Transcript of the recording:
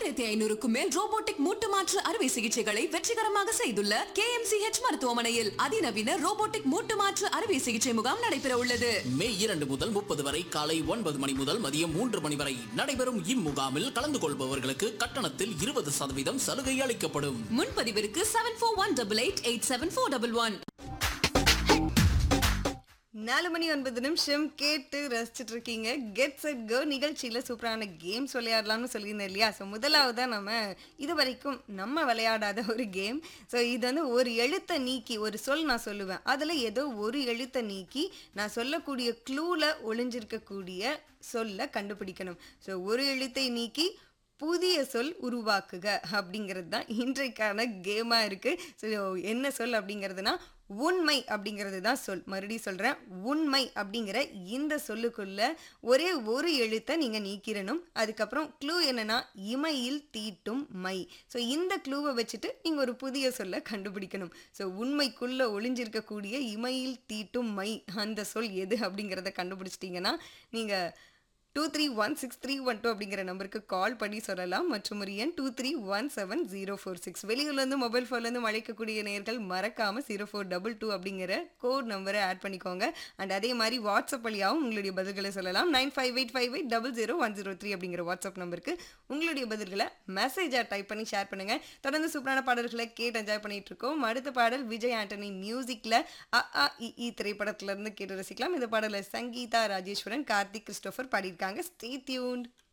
ஆயிரத்தி ஐநூறுக்கும் மேல் ரோபோட்டிக் மூட்டு மாற்று அறுவை சிகிச்சைகளை வெற்றிகரமாக செய்துள்ள கே மருத்துவமனையில் அதிநவீன ரோபோட்டிக் மூட்டு மாற்று அறுவை சிகிச்சை முகாம் நடைபெற உள்ளது மே இரண்டு முதல் முப்பது வரை காலை ஒன்பது மணி முதல் மதியம் மூன்று மணி வரை நடைபெறும் இம்முகாமில் கலந்து கொள்பவர்களுக்கு கட்டணத்தில் இருபது சதவீதம் சலுகை அளிக்கப்படும் முன்பதிவிற்கு seven four one double eight eight seven four double one நாலு மணி ஒன்பது நிமிஷம் கேட்டு ரசிச்சுட்டு இருக்கீங்க கெட் செட் கோ நிகழ்ச்சியில் சூப்பரான கேம்ஸ் விளையாடலாம்னு சொல்லியிருந்தேன் இல்லையா ஸோ முதலாவதாக நம்ம இது வரைக்கும் நம்ம விளையாடாத ஒரு கேம் ஸோ இது வந்து ஒரு எழுத்தை நீக்கி ஒரு சொல் நான் சொல்லுவேன் அதில் ஏதோ ஒரு எழுத்தை நீக்கி நான் சொல்லக்கூடிய க்ளூவில் ஒளிஞ்சிருக்கக்கூடிய சொல்ல கண்டுபிடிக்கணும் ஸோ ஒரு எழுத்தை நீக்கி புதிய சொல் உருவாக்குக அப்படிங்கிறது தான் இன்றைக்கான கேமாக இருக்குது ஸோ என்ன சொல் அப்படிங்கிறதுனா உண்மை அப்படிங்கிறது தான் சொல் மறுபடியும் சொல்கிறேன் உண்மை அப்படிங்கிற இந்த சொல்லுக்குள்ள ஒரே ஒரு எழுத்தை நீங்கள் நீக்கிடணும் அதுக்கப்புறம் க்ளூ என்னன்னா இமையில் தீட்டும் மை ஸோ இந்த க்ளூவை வச்சுட்டு நீங்கள் ஒரு புதிய சொல்ல கண்டுபிடிக்கணும் ஸோ உண்மைக்குள்ளே ஒளிஞ்சிருக்கக்கூடிய இமையில் தீட்டும் மை அந்த சொல் எது அப்படிங்கிறத கண்டுபிடிச்சிட்டிங்கன்னா நீங்கள் two three one six three one two அப்படிங்கிற நம்பருக்கு கால் பண்ணி சொல்லலாம் மற்றும் ஒரு எண் two three one seven zero four six வெளியூர்லேருந்து மொபைல் ஃபோன்லேருந்து அழைக்கக்கூடிய நேர்கள் மறக்காமல் ஜீரோ ஃபோர் டபுள் டூ அப்படிங்கிற கோட் நம்பரை ஆட் பண்ணிக்கோங்க அண்ட் அதே மாதிரி வாட்ஸ்அப் வழியாகவும் உங்களுடைய பதில்களை சொல்லலாம் nine five eight five eight double zero one zero three அப்படிங்கிற வாட்ஸ்அப் நம்பருக்கு உங்களுடைய பதில்களை மெசேஜாக டைப் பண்ணி ஷேர் பண்ணுங்கள் தொடர்ந்து சூப்பரான பாடல்களை கேட்டு என்ஜாய் பண்ணிட்டு இருக்கோம் அடுத்த பாடல் விஜய் ஆண்டனி மியூசிக்கில் அ ஆ இ ஈ திரைப்படத்திலிருந்து கேட்டு ரசிக்கலாம் இந்த பாடலை சங்கீதா ராஜேஸ்வரன் கார்த்திக் கிறிஸ்டோஃபர் பாடியிருக்காங்க ஸ்டே டியூன்ட்